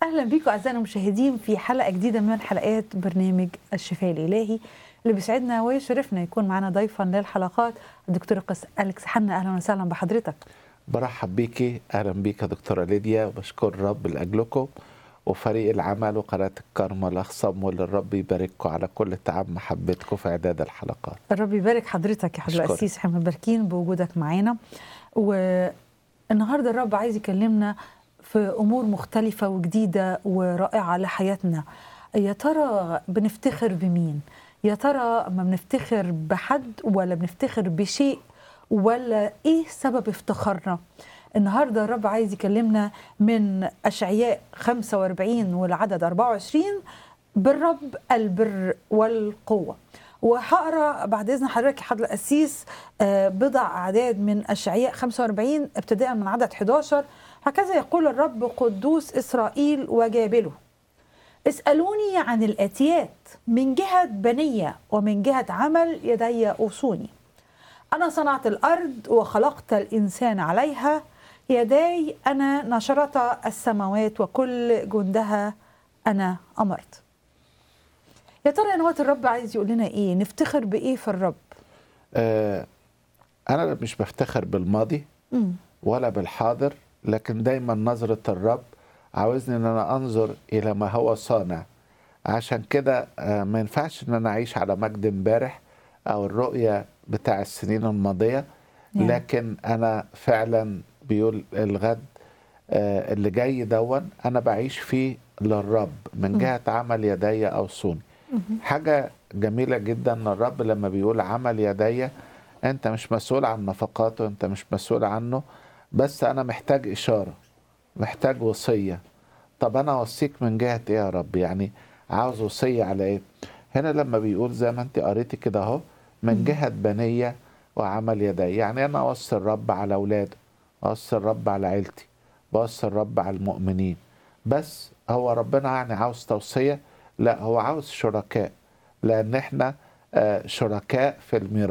اهلا بيكم اعزائنا المشاهدين في حلقه جديده من حلقات برنامج الشفاء الالهي اللي بيسعدنا ويشرفنا يكون معنا ضيفا للحلقات الدكتور قس اليكس حنا اهلا وسهلا بحضرتك برحب بيكي اهلا بيك يا دكتوره ليديا وبشكر الرب لاجلكم وفريق العمل وقناه الكرمة الاخصم واللي الرب يبارككم على كل تعب محبتكم في اعداد الحلقات الرب يبارك حضرتك يا حضره أشكرك. القسيس احنا مباركين بوجودك معانا والنهارده الرب عايز يكلمنا في امور مختلفه وجديده ورائعه لحياتنا يا ترى بنفتخر بمين يا ترى ما بنفتخر بحد ولا بنفتخر بشيء ولا ايه سبب افتخارنا النهارده الرب عايز يكلمنا من اشعياء 45 والعدد 24 بالرب البر والقوه وهقرا بعد اذن حضرتك يا حضره القسيس آه، بضع اعداد من اشعياء 45 ابتداء من عدد 11 هكذا يقول الرب قدوس اسرائيل وجابله اسالوني عن الاتيات من جهه بنيه ومن جهه عمل يدي اوصوني انا صنعت الارض وخلقت الانسان عليها يداي انا نشرت السماوات وكل جندها انا امرت يا ترى يا نواة الرب عايز يقول لنا ايه نفتخر بايه في الرب آه انا مش بفتخر بالماضي مم. ولا بالحاضر لكن دايما نظره الرب عاوزني ان انا انظر الى ما هو صانع عشان كده آه ما ينفعش ان انا اعيش على مجد امبارح او الرؤيه بتاع السنين الماضيه نعم. لكن انا فعلا بيقول الغد آه، اللي جاي دون انا بعيش فيه للرب من جهه عمل يدي اوصوني حاجه جميله جدا ان الرب لما بيقول عمل يدي انت مش مسؤول عن نفقاته انت مش مسؤول عنه بس انا محتاج اشاره محتاج وصيه طب انا اوصيك من جهه ايه يا رب يعني عاوز وصيه على ايه هنا لما بيقول زي ما انت قريتي كده اهو من جهه بنيه وعمل يدي يعني انا اوصي الرب على اولاده اوصي الرب على عيلتي بوصي الرب على المؤمنين بس هو ربنا يعني عاوز توصيه لا هو عاوز شركاء لان احنا آه، شركاء في الميراث